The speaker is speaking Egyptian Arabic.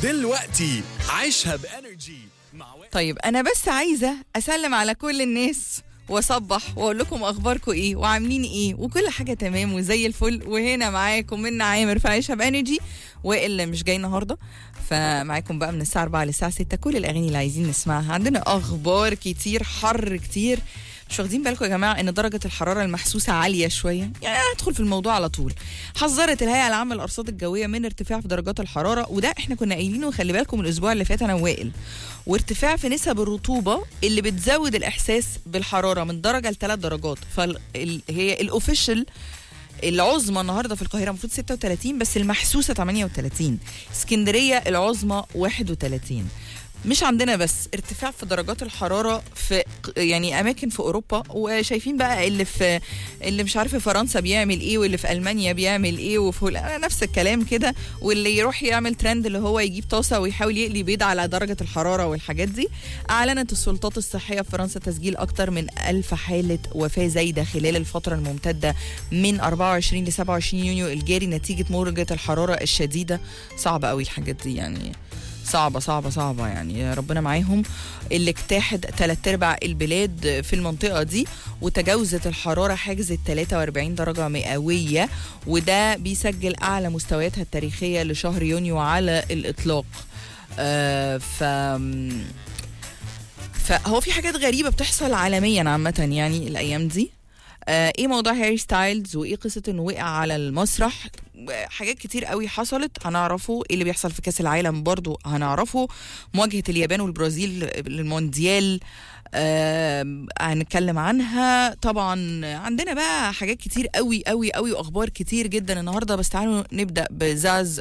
دلوقتي عيشها بانرجي مع وائل طيب انا بس عايزه اسلم على كل الناس واصبح واقول لكم اخباركم ايه وعاملين ايه وكل حاجه تمام وزي الفل وهنا معاكم من عامر في عيشها بانرجي واللي مش جاي النهارده فمعاكم بقى من الساعه 4 للساعه 6 كل الاغاني اللي عايزين نسمعها عندنا اخبار كتير حر كتير مش واخدين بالكم يا جماعه ان درجه الحراره المحسوسه عاليه شويه يعني هندخل في الموضوع على طول حذرت الهيئه العامه للارصاد الجويه من ارتفاع في درجات الحراره وده احنا كنا قايلينه خلي بالكم الاسبوع اللي فات انا وائل وارتفاع في نسب الرطوبه اللي بتزود الاحساس بالحراره من درجه لثلاث درجات فهي الاوفيشال العظمى النهارده في القاهره المفروض 36 بس المحسوسه 38 اسكندريه العظمى 31 مش عندنا بس ارتفاع في درجات الحراره في يعني اماكن في اوروبا وشايفين بقى اللي في اللي مش عارف في فرنسا بيعمل ايه واللي في المانيا بيعمل ايه وفي هول- نفس الكلام كده واللي يروح يعمل ترند اللي هو يجيب طاسه ويحاول يقلي بيض على درجه الحراره والحاجات دي اعلنت السلطات الصحيه في فرنسا تسجيل اكثر من ألف حاله وفاه زايده خلال الفتره الممتده من 24 ل 27 يونيو الجاري نتيجه موجه الحراره الشديده صعبه قوي الحاجات دي يعني صعبة صعبة صعبة يعني ربنا معاهم اللي اجتاحت تلات ارباع البلاد في المنطقة دي وتجاوزت الحرارة حاجز ال 43 درجة مئوية وده بيسجل أعلى مستوياتها التاريخية لشهر يونيو على الإطلاق آه ف فهو في حاجات غريبة بتحصل عالميا عامة يعني الأيام دي آه ايه موضوع هاري ستايلز وايه قصه انه وقع على المسرح آه، حاجات كتير قوي حصلت هنعرفه ايه اللي بيحصل في كاس العالم برضو هنعرفه مواجهه اليابان والبرازيل للمونديال آه هنتكلم عنها طبعا عندنا بقى حاجات كتير قوي قوي قوي واخبار كتير جدا النهارده بس تعالوا نبدا بزاز